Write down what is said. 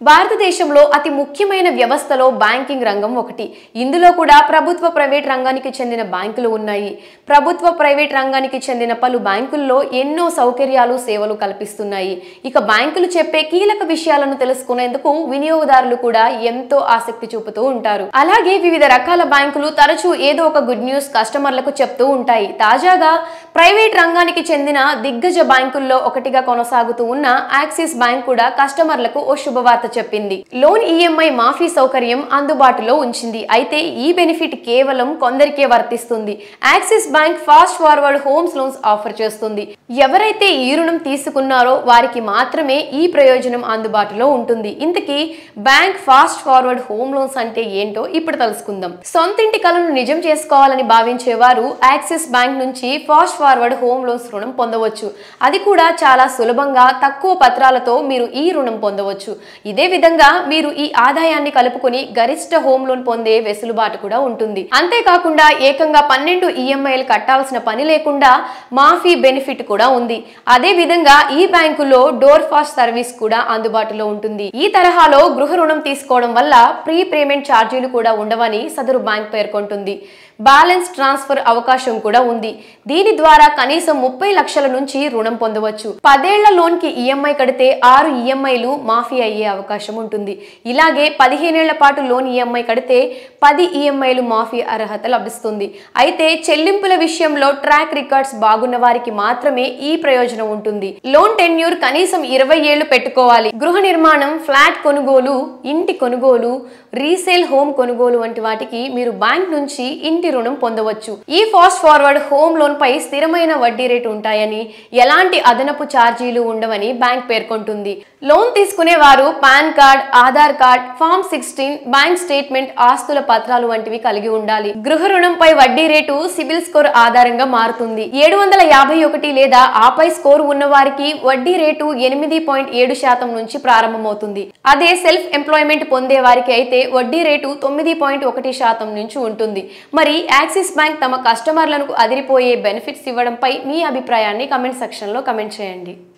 భారతదేశంలో అతి ముఖ్యమైన వ్యవస్థలో బ్యాంకింగ్ రంగం ఒకటి ఇందులో కూడా ప్రభుత్వ ప్రైవేట్ రంగానికి చెందిన బ్యాంకులు ఉన్నాయి ప్రభుత్వ ప్రైవేట్ రంగానికి చెందిన పలు బ్యాంకుల్లో ఎన్నో సౌకర్యాలు సేవలు కల్పిస్తున్నాయి ఇక బ్యాంకులు చెప్పే కీలక విషయాలను తెలుసుకునేందుకు వినియోగదారులు కూడా ఎంతో ఆసక్తి చూపుతూ ఉంటారు అలాగే వివిధ రకాల బ్యాంకులు తరచూ ఏదో ఒక గుడ్ న్యూస్ కస్టమర్లకు చెప్తూ ఉంటాయి తాజాగా ప్రైవేట్ రంగానికి చెందిన దిగ్గజ బ్యాంకుల్లో ఒకటిగా కొనసాగుతూ ఉన్న యాక్సిస్ బ్యాంక్ కూడా కస్టమర్లకు ఓ శుభవార్త చెప్పింది లోన్ ఈఎంఐ మాఫీ సౌకర్యం అందుబాటులో ఉంచింది అయితే ఈ బెనిఫిట్ కేవలం కొందరికే వర్తిస్తుంది Axis bank fast forward homes loans offer చేస్తుంది ఎవరైతే ఈ రుణం తీసుకున్నారో వారికి మాత్రమే ఈ ప్రయోజనం అందుబాటులో ఉంటుంది ఇంతకీ bank fast forward home loans అంటే ఏంటో ఇప్పుడు తెలుసుకుందాం సొంతింటి కలను నిజం చేసుకోవాలని భావించేవారు యాక్సిస్ బ్యాంక్ నుంచి ఫాస్ట్ ఫార్వర్డ్ హోమ్ లోన్స్ రుణం పొందవచ్చు అది కూడా చాలా సులభంగా తక్కువ పత్రాలతో మీరు ఈ రుణం పొందవచ్చు ఇదే విధంగా మీరు ఈ ఆదాయాన్ని కలుపుకొని గరిష్ట హోమ్ లోన్ పొందే వెసులుబాటు కూడా ఉంటుంది అంతేకాకుండా ఏకంగా పన్నెండు ఈఎంఐలు కట్టాల్సిన పని లేకుండా మాఫీ బెనిఫిట్ కూడా ఉంది అదే విధంగా ఈ బ్యాంకులో డోర్ ఫాస్ట్ సర్వీస్ కూడా అందుబాటులో ఉంటుంది ఈ తరహాలో గృహ రుణం తీసుకోవడం వల్ల ప్రీ పేమెంట్ ఛార్జీలు కూడా ఉండవని సదరు బ్యాంక్ పేర్కొంటుంది బ్యాలెన్స్ ట్రాన్స్ఫర్ అవకాశం కూడా ఉంది దీని ద్వారా కనీసం ముప్పై లక్షల నుంచి రుణం పొందవచ్చు పదేళ్ల లోన్ కి ఈఎంఐ కడితే ఆరు ఈఎంఐలు మాఫీ అయ్యే అవకాశం ఉంటుంది ఇలాగే పదిహేనేళ్ల పాటు లోన్ ఈఎంఐ కడితే పది ఈఎంఐలు మాఫీ అర్హత లభిస్తుంది అయితే చెల్లింపుల విషయంలో ట్రాక్ రికార్డ్స్ బాగున్న వారికి మాత్రమే ఈ ప్రయోజనం ఉంటుంది లోన్ టెన్యూర్ కనీసం ఇరవై ఏళ్లు పెట్టుకోవాలి గృహ నిర్మాణం ఫ్లాట్ కొనుగోలు ఇంటి కొనుగోలు రీసేల్ హోమ్ కొనుగోలు వంటి వాటికి మీరు బ్యాంక్ నుంచి ఇంటి రుణం పొందవచ్చు ఈ ఫాస్ట్ ఫార్వర్డ్ హోమ్ లోన్ పై స్థిరమైన వడ్డీ రేటు ఉంటాయని ఎలాంటి అదనపు ఛార్జీలు ఉండవని బ్యాంక్ పేర్కొంటుంది లోన్ తీసుకునే వారు PAN card Aadhaar card form sixteen bank statement ఆస్తుల పత్రాలు వంటివి కలిగి ఉండాలి గృహ రుణంపై వడ్డీ రేటు సిబిల్ స్కోర్ ఆధారంగా మారుతుంది ఏడు వందల యాభై ఒకటి లేదా ఆపై స్కోర్ ఉన్న వారికి వడ్డీ రేటు ఎనిమిది పాయింట్ ఏడు శాతం నుంచి ప్రారంభమవుతుంది అదే సెల్ఫ్ ఎంప్లాయ్మెంట్ పొందే వారికి అయితే వడ్డీ రేటు తొమ్మిది పాయింట్ ఒకటి శాతం నుంచి ఉంటుంది మరి యాక్సిస్ బ్యాంక్ తమ కస్టమర్లకు అదిరిపోయే బెనిఫిట్స్ ఇవ్వడంపై మీ అభిప్రాయాన్ని కమెంట్ సెక్షన్లో కమెంట్ చేయండి